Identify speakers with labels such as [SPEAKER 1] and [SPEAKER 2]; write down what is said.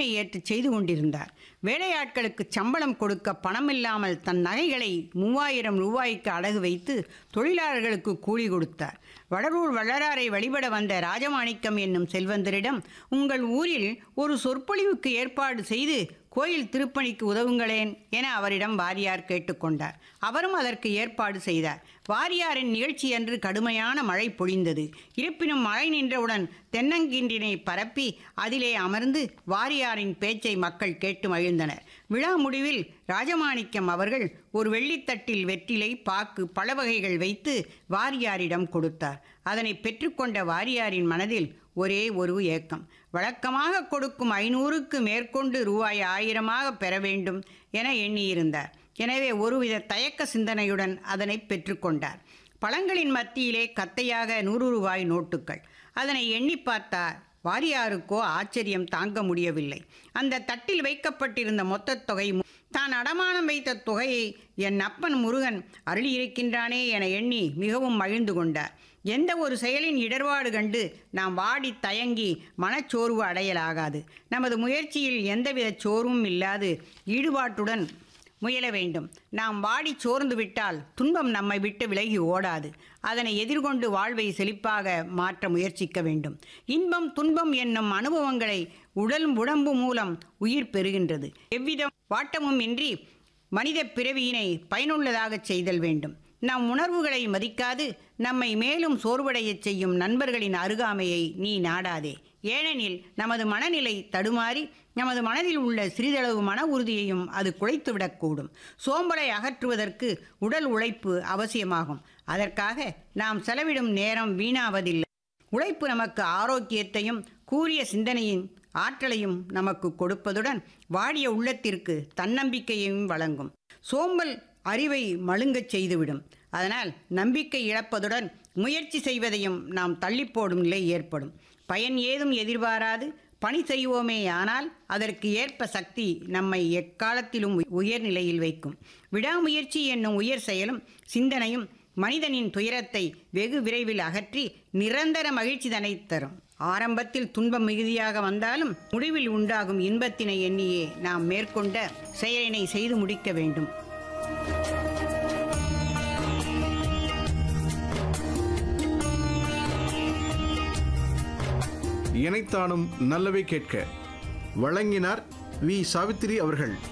[SPEAKER 1] உரிமை ஏற்று செய்து கொண்டிருந்தார் வேலையாட்களுக்கு சம்பளம் கொடுக்க பணமில்லாமல் தன் நகைகளை மூவாயிரம் ரூபாய்க்கு அடகு வைத்து தொழிலாளர்களுக்கு கூலி கொடுத்தார் வடலூர் வள்ளலாரை வழிபட வந்த ராஜமாணிக்கம் என்னும் செல்வந்தரிடம் உங்கள் ஊரில் ஒரு சொற்பொழிவுக்கு ஏற்பாடு செய்து கோயில் திருப்பணிக்கு உதவுங்களேன் என அவரிடம் வாரியார் கேட்டுக்கொண்டார் அவரும் அதற்கு ஏற்பாடு செய்தார் வாரியாரின் நிகழ்ச்சியன்று கடுமையான மழை பொழிந்தது இருப்பினும் மழை நின்றவுடன் தென்னங்கின்றினை பரப்பி அதிலே அமர்ந்து வாரியாரின் பேச்சை மக்கள் கேட்டு மகிழ்ந்தனர் விழா முடிவில் ராஜமாணிக்கம் அவர்கள் ஒரு வெள்ளித்தட்டில் வெற்றிலை பாக்கு பல வகைகள் வைத்து வாரியாரிடம் கொடுத்தார் அதனை பெற்றுக்கொண்ட வாரியாரின் மனதில் ஒரே ஒரு ஏக்கம் வழக்கமாக கொடுக்கும் ஐநூறுக்கு மேற்கொண்டு ரூபாய் ஆயிரமாக பெற வேண்டும் என எண்ணியிருந்தார் எனவே ஒருவித தயக்க சிந்தனையுடன் அதனை பெற்றுக்கொண்டார் பழங்களின் மத்தியிலே கத்தையாக நூறு ரூபாய் நோட்டுகள் அதனை எண்ணி பார்த்தார் வாரியாருக்கோ ஆச்சரியம் தாங்க முடியவில்லை அந்த தட்டில் வைக்கப்பட்டிருந்த மொத்த தொகை மு- தான் அடமானம் வைத்த தொகையை என் அப்பன் முருகன் அருளியிருக்கின்றானே என எண்ணி மிகவும் மகிழ்ந்து கொண்டார் எந்த ஒரு செயலின் இடர்பாடு கண்டு நாம் வாடி தயங்கி மனச்சோர்வு அடையலாகாது நமது முயற்சியில் எந்தவித சோர்வும் இல்லாது ஈடுபாட்டுடன் முயல வேண்டும் நாம் வாடி சோர்ந்து விட்டால் துன்பம் நம்மை விட்டு விலகி ஓடாது அதனை எதிர்கொண்டு வாழ்வை செழிப்பாக மாற்ற முயற்சிக்க வேண்டும் இன்பம் துன்பம் என்னும் அனுபவங்களை உடல் உடம்பு மூலம் உயிர் பெறுகின்றது எவ்வித வாட்டமும் இன்றி மனித பிறவியினை பயனுள்ளதாகச் செய்தல் வேண்டும் நம் உணர்வுகளை மதிக்காது நம்மை மேலும் சோர்வடையச் செய்யும் நண்பர்களின் அருகாமையை நீ நாடாதே ஏனெனில் நமது மனநிலை தடுமாறி நமது மனதில் உள்ள சிறிதளவு மன உறுதியையும் அது குலைத்துவிடக்கூடும் சோம்பலை அகற்றுவதற்கு உடல் உழைப்பு அவசியமாகும் அதற்காக நாம் செலவிடும் நேரம் வீணாவதில்லை உழைப்பு நமக்கு ஆரோக்கியத்தையும் கூரிய சிந்தனையின் ஆற்றலையும் நமக்கு கொடுப்பதுடன் வாடிய உள்ளத்திற்கு தன்னம்பிக்கையையும் வழங்கும் சோம்பல் அறிவை மழுங்கச் செய்துவிடும் அதனால் நம்பிக்கை இழப்பதுடன் முயற்சி செய்வதையும் நாம் தள்ளி போடும் நிலை ஏற்படும் பயன் ஏதும் எதிர்பாராது பணி செய்வோமே ஆனால் அதற்கு ஏற்ப சக்தி நம்மை எக்காலத்திலும் உயர்நிலையில் வைக்கும் விடாமுயற்சி என்னும் உயர் செயலும் சிந்தனையும் மனிதனின் துயரத்தை வெகு விரைவில் அகற்றி நிரந்தர மகிழ்ச்சி தனை தரும் ஆரம்பத்தில் துன்பம் மிகுதியாக வந்தாலும் முடிவில் உண்டாகும் இன்பத்தினை எண்ணியே நாம் மேற்கொண்ட செயலினை செய்து முடிக்க வேண்டும்
[SPEAKER 2] இணைத்தானும் நல்லவை கேட்க வழங்கினார் வி சாவித்திரி அவர்கள்